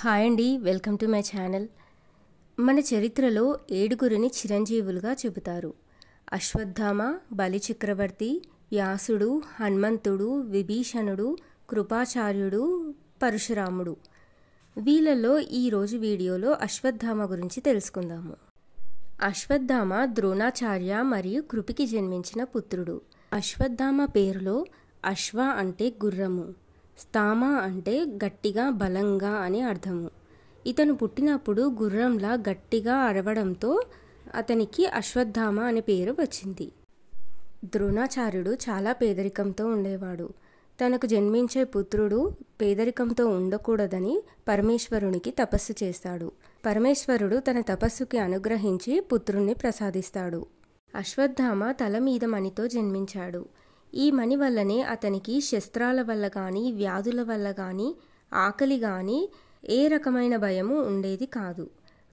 hi అండి welcome to my channel మన చరిత్రలో ఏడుగురిని చిరంజీవులుగా చెబుతారు అశ్వత్థామ బలిచక్రవర్తి వ్యాసుడు హనుమంతుడు విభీషణుడు కృపాచార్యుడు పరశురాముడు వీళ్ళల్లో ఈరోజు వీడియోలో అశ్వత్థామ గురించి తెలుసుకుందాము అశ్వత్థామ ద్రోణాచార్య మరియు కృపికి జన్మించిన పుత్రుడు అశ్వత్థామ పేరులో అశ్వ అంటే గుర్రము స్థామ అంటే గట్టిగా బలంగా అని అర్థము ఇతను పుట్టినప్పుడు గుర్రంలా గట్టిగా అరవడంతో అతనికి అశ్వత్థామ అనే పేరు వచ్చింది ద్రోణాచార్యుడు చాలా పేదరికంతో ఉండేవాడు తనకు జన్మించే పుత్రుడు పేదరికంతో ఉండకూడదని పరమేశ్వరునికి తపస్సు చేస్తాడు పరమేశ్వరుడు తన తపస్సుకి అనుగ్రహించి పుత్రుణ్ణి ప్రసాదిస్తాడు అశ్వత్థామ తల మీద మణితో జన్మించాడు ఈ మణి వల్లనే అతనికి శస్త్రాల వల్ల కానీ వ్యాధుల వల్ల కానీ ఆకలి కానీ ఏ రకమైన భయము ఉండేది కాదు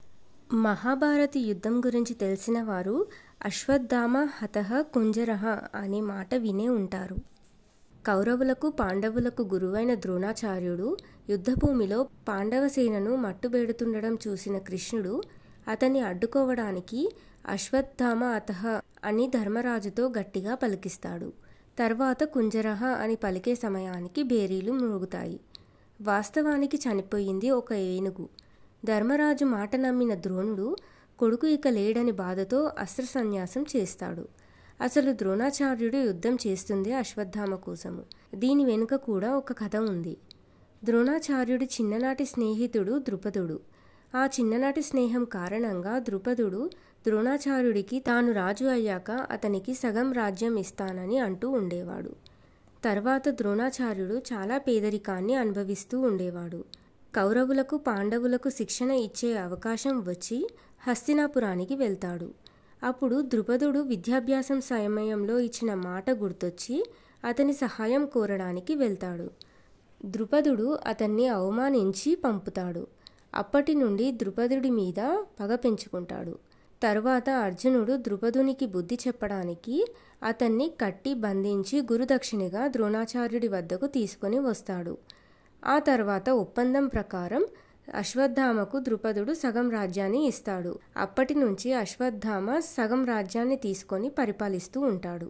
మహాభారత యుద్ధం గురించి తెలిసిన వారు అశ్వత్థామ హతః కుంజరహ అనే మాట వినే ఉంటారు కౌరవులకు పాండవులకు గురువైన ద్రోణాచార్యుడు యుద్ధభూమిలో పాండవ సేనను మట్టుబెడుతుండడం చూసిన కృష్ణుడు అతన్ని అడ్డుకోవడానికి అశ్వత్థామ అతహ అని ధర్మరాజుతో గట్టిగా పలికిస్తాడు తర్వాత కుంజరహ అని పలికే సమయానికి బేరీలు మృగుతాయి వాస్తవానికి చనిపోయింది ఒక ఏనుగు ధర్మరాజు మాట నమ్మిన ద్రోణుడు కొడుకు ఇక లేడని బాధతో అస్త్ర సన్యాసం చేస్తాడు అసలు ద్రోణాచార్యుడు యుద్ధం చేస్తుంది అశ్వత్థామ కోసము దీని వెనుక కూడా ఒక కథ ఉంది ద్రోణాచార్యుడి చిన్ననాటి స్నేహితుడు ద్రుపదుడు ఆ చిన్ననాటి స్నేహం కారణంగా ద్రుపదుడు ద్రోణాచార్యుడికి తాను రాజు అయ్యాక అతనికి సగం రాజ్యం ఇస్తానని అంటూ ఉండేవాడు తర్వాత ద్రోణాచార్యుడు చాలా పేదరికాన్ని అనుభవిస్తూ ఉండేవాడు కౌరవులకు పాండవులకు శిక్షణ ఇచ్చే అవకాశం వచ్చి హస్తినాపురానికి వెళ్తాడు అప్పుడు ద్రుపదుడు విద్యాభ్యాసం సమయంలో ఇచ్చిన మాట గుర్తొచ్చి అతని సహాయం కోరడానికి వెళ్తాడు ద్రుపదుడు అతన్ని అవమానించి పంపుతాడు అప్పటి నుండి ద్రుపదుడి మీద పగ పెంచుకుంటాడు తరువాత అర్జునుడు ద్రుపదునికి బుద్ధి చెప్పడానికి అతన్ని కట్టి బంధించి గురుదక్షిణగా ద్రోణాచార్యుడి వద్దకు తీసుకొని వస్తాడు ఆ తర్వాత ఒప్పందం ప్రకారం అశ్వత్థామకు ద్రుపదుడు సగం రాజ్యాన్ని ఇస్తాడు అప్పటి నుంచి అశ్వత్థామ సగం రాజ్యాన్ని తీసుకొని పరిపాలిస్తూ ఉంటాడు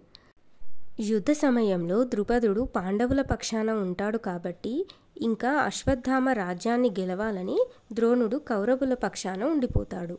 యుద్ధ సమయంలో ద్రుపదుడు పాండవుల పక్షాన ఉంటాడు కాబట్టి ఇంకా అశ్వత్థామ రాజ్యాన్ని గెలవాలని ద్రోణుడు కౌరవుల పక్షాన ఉండిపోతాడు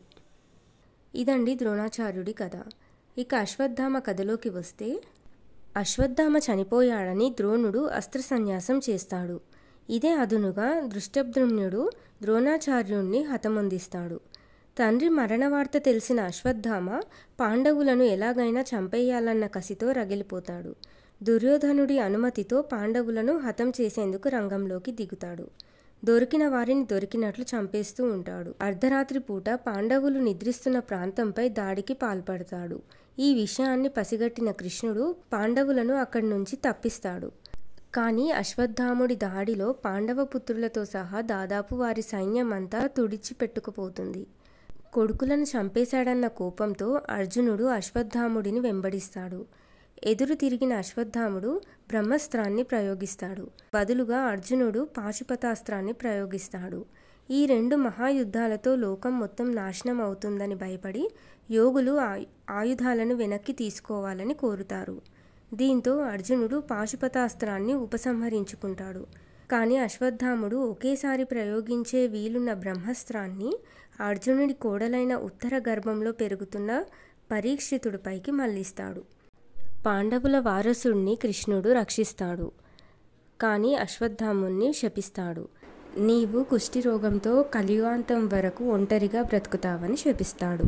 ఇదండి ద్రోణాచార్యుడి కథ ఇక అశ్వత్థామ కథలోకి వస్తే అశ్వత్థామ చనిపోయాడని ద్రోణుడు అస్త్ర సన్యాసం చేస్తాడు ఇదే అదునుగా దృష్టద్రుమ్నుడు ద్రోణాచార్యుణ్ణి హతమొందిస్తాడు తండ్రి మరణ వార్త తెలిసిన అశ్వత్థామ పాండవులను ఎలాగైనా చంపేయాలన్న కసితో రగిలిపోతాడు దుర్యోధనుడి అనుమతితో పాండవులను హతం చేసేందుకు రంగంలోకి దిగుతాడు దొరికిన వారిని దొరికినట్లు చంపేస్తూ ఉంటాడు అర్ధరాత్రి పూట పాండవులు నిద్రిస్తున్న ప్రాంతంపై దాడికి పాల్పడతాడు ఈ విషయాన్ని పసిగట్టిన కృష్ణుడు పాండవులను అక్కడి నుంచి తప్పిస్తాడు కానీ అశ్వత్థాముడి దాడిలో పాండవ పుత్రులతో సహా దాదాపు వారి సైన్యం అంతా తుడిచిపెట్టుకుపోతుంది కొడుకులను చంపేశాడన్న కోపంతో అర్జునుడు అశ్వత్థాముడిని వెంబడిస్తాడు ఎదురు తిరిగిన అశ్వత్థాముడు బ్రహ్మస్త్రాన్ని ప్రయోగిస్తాడు బదులుగా అర్జునుడు పాశుపతాస్త్రాన్ని ప్రయోగిస్తాడు ఈ రెండు మహాయుద్ధాలతో లోకం మొత్తం నాశనం అవుతుందని భయపడి యోగులు ఆయుధాలను వెనక్కి తీసుకోవాలని కోరుతారు దీంతో అర్జునుడు పాశుపతాస్త్రాన్ని ఉపసంహరించుకుంటాడు కానీ అశ్వత్థాముడు ఒకేసారి ప్రయోగించే వీలున్న బ్రహ్మస్త్రాన్ని అర్జునుడి కోడలైన ఉత్తర గర్భంలో పెరుగుతున్న పరీక్షితుడిపైకి మళ్లిస్తాడు పాండవుల వారసుడిని కృష్ణుడు రక్షిస్తాడు కానీ అశ్వత్థాముణ్ణి శపిస్తాడు నీవు కుష్ఠిరోగంతో కలియుగాంతం వరకు ఒంటరిగా బ్రతుకుతావని శపిస్తాడు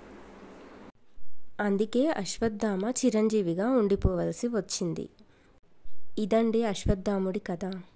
అందుకే అశ్వత్థామ చిరంజీవిగా ఉండిపోవలసి వచ్చింది ఇదండి అశ్వత్థాముడి కథ